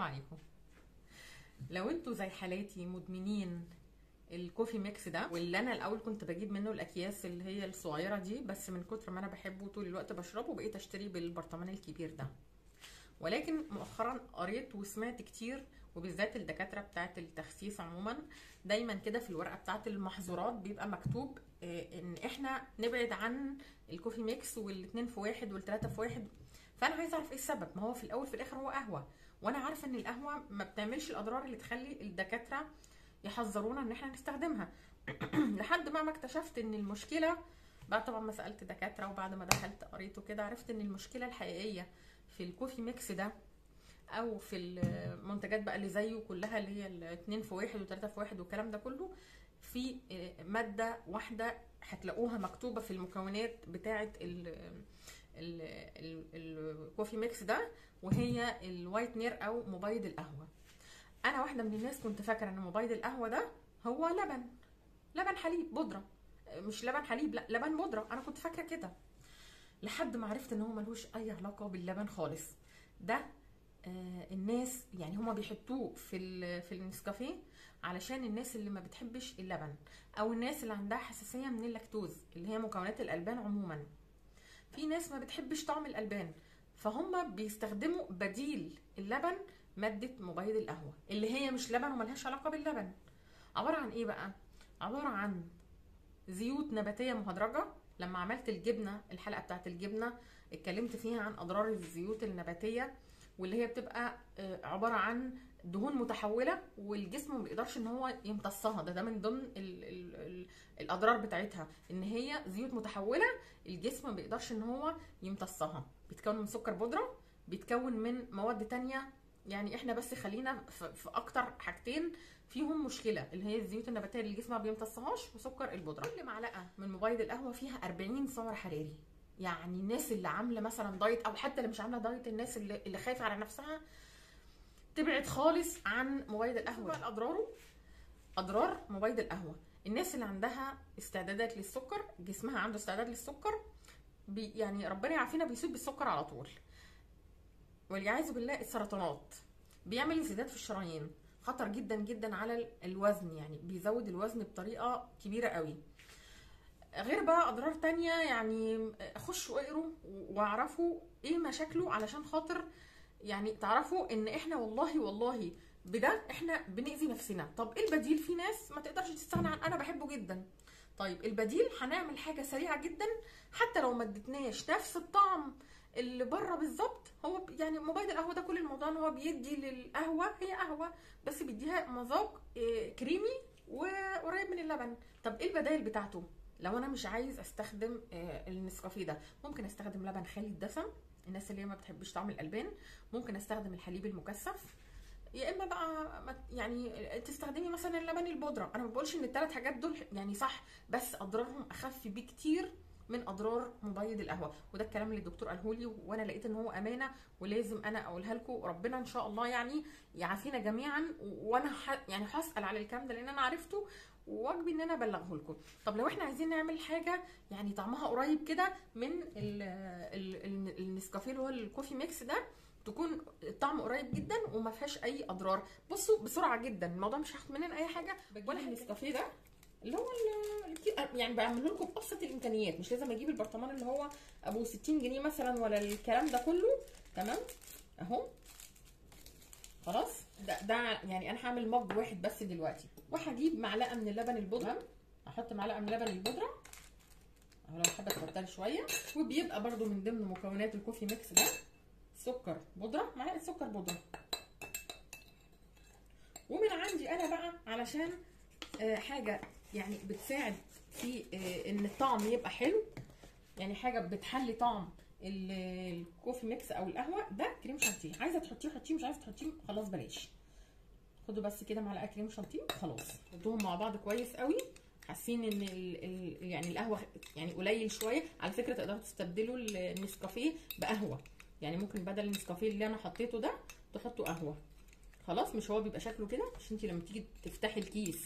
عليكم لو انتوا زي حالاتي مدمنين الكوفي ميكس ده واللي انا الاول كنت بجيب منه الاكياس اللي هي الصغيره دي بس من كتر ما انا بحبه طول الوقت بشربه بقيت اشتري بالبرطمان الكبير ده ولكن مؤخرا قريت وسمعت كتير وبالذات الدكاتره بتاعه التخسيس عموما دايما كده في الورقه بتاعه المحظورات بيبقى مكتوب آه، ان احنا نبعد عن الكوفي ميكس والاتنين في واحد والتلاته في واحد فانا عايزه اعرف ايه السبب ما هو في الاول في الاخر هو قهوه وانا عارفه ان القهوه ما بتعملش الاضرار اللي تخلي الدكاتره يحذرونا ان احنا نستخدمها لحد ما ما اكتشفت ان المشكله بعد طبعا ما سالت دكاتره وبعد ما دخلت قريت وكده عرفت ان المشكله الحقيقيه في الكوفي ميكس ده او في المنتجات بقى اللي زيه كلها اللي هي الاتنين في واحد وتلاته في واحد والكلام ده كله في ماده واحده هتلاقوها مكتوبه في المكونات بتاعه ال ال- ال- الكوفي ميكس ده وهي الوايت نير او مبيض القهوه انا واحده من الناس كنت فاكره ان مبيض القهوه ده هو لبن لبن حليب بودره مش لبن حليب لا لبن بودره انا كنت فاكره كده لحد ما عرفت ان هو ملوش اي علاقه باللبن خالص ده آه الناس يعني هما بيحطوه في ال- في النسكافيه علشان الناس اللي ما بتحبش اللبن او الناس اللي عندها حساسيه من اللاكتوز اللي هي مكونات الالبان عموما في ناس ما بتحبش طعم الالبان فهم بيستخدموا بديل اللبن ماده مبيض القهوه اللي هي مش لبن وملهاش علاقه باللبن عباره عن ايه بقى عباره عن زيوت نباتيه مهدرجه لما عملت الجبنه الحلقه بتاعت الجبنه اتكلمت فيها عن اضرار الزيوت النباتيه واللي هي بتبقى آه، عباره عن دهون متحوله والجسم ما بيقدرش ان هو يمتصها ده ده من ضمن ال ال ال الاضرار بتاعتها ان هي زيوت متحوله الجسم ما بيقدرش ان هو يمتصها بيتكون من سكر بودره بيتكون من مواد تانية يعني احنا بس خلينا في في اكتر حاجتين فيهم مشكله اللي هي الزيوت النباتيه اللي الجسم ما بيمتصهاش وسكر البودره كل معلقه من مبيض القهوه فيها 40 سعر حراري يعني الناس اللي عامله مثلا دايت او حتى اللي مش عامله دايت الناس اللي, اللي خايفه على نفسها تبعد خالص عن مبيض القهوه بقى اضراره اضرار مبيض القهوه الناس اللي عندها استعدادات للسكر جسمها عنده استعداد للسكر بي يعني ربنا يعافينا بيصيب بالسكر على طول والعياذ بالله السرطانات بيعمل انسداد في الشرايين خطر جدا جدا على ال- الوزن يعني بيزود الوزن بطريقه كبيره قوي غير بقى اضرار تانية يعني خشوا واقروا واعرفوا ايه مشاكله علشان خاطر يعني تعرفوا ان احنا والله والله بده احنا بنأذي نفسنا طب ايه البديل في ناس ما تقدرش تستغنى عن انا بحبه جدا طيب البديل هنعمل حاجه سريعه جدا حتى لو ما ادتناش نفس الطعم اللي بره بالظبط هو ب- يعني مبيض القهوه ده كل الموضوع ان هو بيدي للقهوه هي قهوه بس بيديها مذاق آه، كريمي وقريب من اللبن طب ايه البدائل بتاعته لو انا مش عايز استخدم آه، النسكافيه ده ممكن استخدم لبن خالي الدسم الناس اللي هي ما بتحبش طعم الالبان ممكن استخدم الحليب المكثف يا اما بقى ما- يعني تستخدمي مثلا اللبن البودره انا ما بقولش ان الثلاث حاجات دول يعني صح بس اضرارهم اخف بكتير من اضرار مبيض القهوه وده الكلام اللي الدكتور قاله لي وانا لقيت ان هو امانه ولازم انا اقولها لكم ربنا ان شاء الله يعني يعافينا جميعا وانا ح... يعني هسال على الكلام ده لان انا عرفته وواجبي ان انا ابلغه لكم طب لو احنا عايزين نعمل حاجه يعني طعمها قريب كده من ال... ال... ال... النسكافيه اللي هو الكوفي ميكس ده تكون الطعم قريب جدا وما فيهاش اي اضرار بصوا بسرعه جدا الموضوع مش هياخد مننا اي حاجه ولا النسكافيه ده اللي هو ال- الكي- يعني بعمله لكم بابسط الامكانيات مش لازم اجيب البرطمان اللي هو ابو 60 جنيه مثلا ولا الكلام ده كله تمام اهو خلاص ده ده يعني انا هعمل مج واحد بس دلوقتي وهجيب معلقه من اللبن البودره احط معلقه من لبن البودره اهو لو حابه تكتري شويه وبيبقى برده من ضمن مكونات الكوفي ميكس ده سكر بودره معلقه سكر بودره ومن عندي انا بقى علشان آه، حاجه يعني بتساعد في آه، ان الطعم يبقى حلو يعني حاجه بتحلي طعم ال- الكوفي ميكس او القهوه ده كريم شانتيه عايزه تحطيه حطيه مش عايزه تحطيه خلاص بلاش خدوا بس كده معلقه كريم شانتيه خلاص حطوهم مع بعض كويس قوي حاسين ان ال ال يعني القهوه يعني قليل شويه على فكره تقدروا تستبدلوا النسكافيه بقهوه يعني ممكن بدل النسكافيه اللي انا حطيته ده تحطوا قهوه خلاص مش هو بيبقى شكله كده مش انت لما تيجي تفتحي الكيس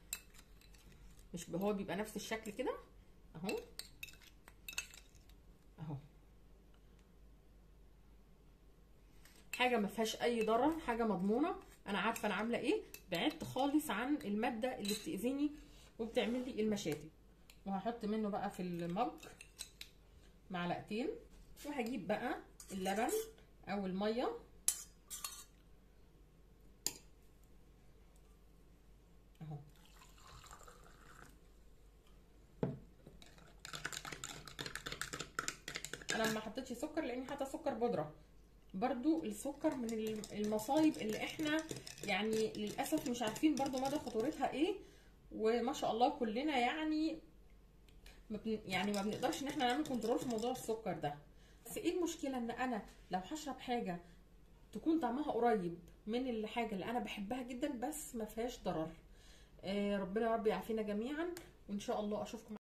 مش هو بيبقى نفس الشكل كده اهو اهو حاجه ما فيهاش اي ضرر حاجه مضمونه انا عارفه انا عامله ايه بعدت خالص عن الماده اللي بتاذيني وبتعمل لي المشاكل وهحط منه بقى في المج معلقتين وهجيب بقى اللبن او الميه اهو انا ما حطيتش سكر لاني حاطه سكر بودره برضو السكر من المصايب اللي احنا يعني للاسف مش عارفين برضو مدى خطورتها ايه وما شاء الله كلنا يعني ما بن يعني ما بنقدرش ان احنا نعمل كنترول في موضوع السكر ده بس ايه المشكله ان انا لو هشرب حاجه تكون طعمها قريب من الحاجه اللي انا بحبها جدا بس ما فيهاش ضرر آه ربنا يا رب يعافينا جميعا وان شاء الله اشوفكم